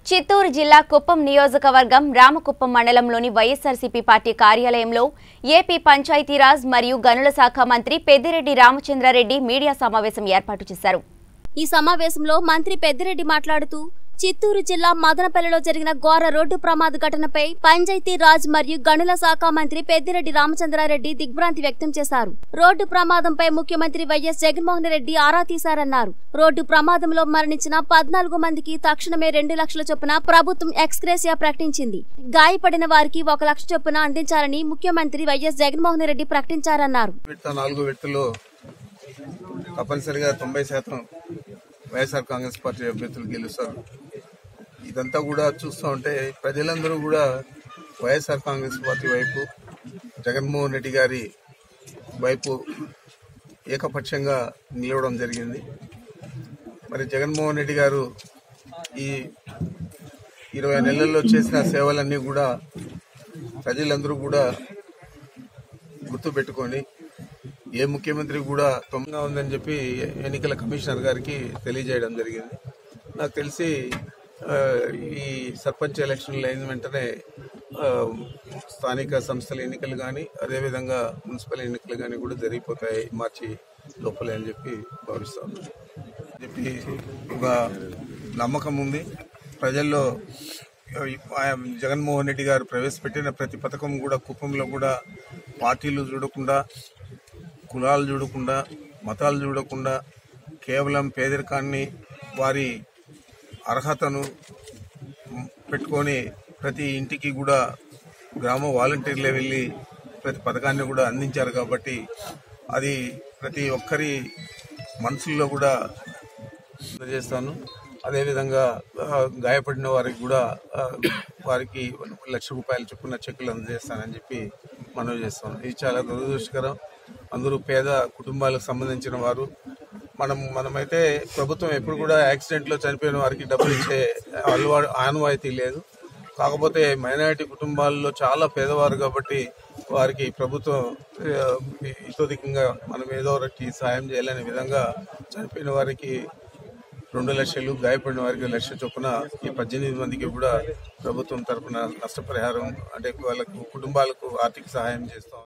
చిత్తూరు జిల్లా కుప్పం నియోజకవర్గం రామకుప్పం మండలంలోని వైఎస్ఆర్సీపీ పార్టీ కార్యాలయంలో ఏపీ పంచాయతీరాజ్ మరియు గనుల శాఖ మంత్రి పెద్దిరెడ్డి రామచంద్రారెడ్డి మీడియా సమావేశం ఏర్పాటు చేశారు ఈ సమావేశంలో మంత్రి పెద్దిరెడ్డి మాట్లాడుతూ చిత్తూరు జిల్లా మదనపల్లిలో జరిగిన ఘోర రోడ్డు ప్రమాద ఘటనపై పంచాయతీ రాజ్ మరియు గనుల శాఖ మంత్రి పెద్దిరెడ్డి రామచంద్రారెడ్డి దిగ్భ్రాంతి వ్యక్తం చేశారు రోడ్డు ప్రమాదంపై ముఖ్యమంత్రి వైఎస్ జగన్మోహన్ రెడ్డి ఆరా తీశారన్నారు రోడ్డు ప్రమాదంలో మరణించిన పద్నాలుగు మందికి తక్షణమే రెండు లక్షల చొప్పున ప్రభుత్వం ఎక్స్గ్రేసియా ప్రకటించింది గాయపడిన వారికి ఒక లక్ష చొప్పున అందించాలని ముఖ్యమంత్రి వైఎస్ జగన్మోహన్ రెడ్డి ప్రకటించారన్నారు విడత నాలుగో విడతలో తప్పనిసరిగా తొంభై శాతం వైఎస్ఆర్ కాంగ్రెస్ పార్టీ అభ్యర్థులు గెలుస్తారు ఇదంతా కూడా చూస్తూ ఉంటే ప్రజలందరూ కూడా వైఎస్ఆర్ కాంగ్రెస్ పార్టీ వైపు జగన్మోహన్ రెడ్డి గారి వైపు ఏకపక్షంగా నిలవడం జరిగింది మరి జగన్మోహన్ రెడ్డి గారు ఈ ఇరవై నెలల్లో చేసిన సేవలన్నీ కూడా ప్రజలందరూ కూడా గుర్తు పెట్టుకొని ఏ ముఖ్యమంత్రి కూడా తొమ్మిదిగా ఉందని చెప్పి ఎన్నికల కమిషనర్ గారికి తెలియజేయడం జరిగింది నాకు తెలిసి ఆ, ఈ సర్పంచ్ ఎలక్షన్లు అయిన వెంటనే ఆ, స్థానిక సంస్థల ఎన్నికలు కానీ అదేవిధంగా మున్సిపల్ ఎన్నికలు కానీ కూడా జరిగిపోతాయి మార్చి లోపలే అని చెప్పి భావిస్తాను చెప్పి ఒక నమ్మకం ఉంది ప్రజల్లో ఆ జగన్మోహన్ రెడ్డి గారు ప్రవేశపెట్టిన ప్రతి పథకం కూడా కుప్పంలో కూడా పార్టీలు చూడకుండా కులాలు చూడకుండా మతాలు చూడకుండా కేవలం పేదరికాన్ని వారి అర్హతను పెట్టుకొని ప్రతి ఇంటికి కూడా గ్రామ వాలంటీర్లే వెళ్ళి ప్రతి పథకాన్ని కూడా అందించారు కాబట్టి అది ప్రతి ఒక్కరి మనసుల్లో కూడా చేస్తాను అదేవిధంగా ఆ, గాయపడిన వారికి కూడా ఆ, వారికి లక్ష రూపాయల చొప్పున చెక్కులు అందజేస్తానని చెప్పి మనవి చేస్తాను ఇది చాలా దురదృష్టకరం అందరూ పేద కుటుంబాలకు సంబంధించిన వారు మనం మనమైతే ప్రభుత్వం ఎప్పుడు కూడా యాక్సిడెంట్ లో చనిపోయిన వారికి డబ్బులు ఇచ్చే అలవాటు ఆనవాయితీ లేదు కాకపోతే మైనారిటీ కుటుంబాల్లో చాలా పేదవారు కాబట్టి వారికి ప్రభుత్వం ఆ, ఇతోధికంగా మనం ఏదో ఒకటి సాయం చేయాలనే విధంగా చనిపోయిన వారికి రెండు లక్షలు గాయపడిన వారికి లక్ష చొప్పున ఈ పద్దెనిమిది మందికి కూడా ప్రభుత్వం తరపున నష్టపరిహారం అంటే వాళ్ళకు కుటుంబాలకు ఆర్థిక సహాయం చేస్తాం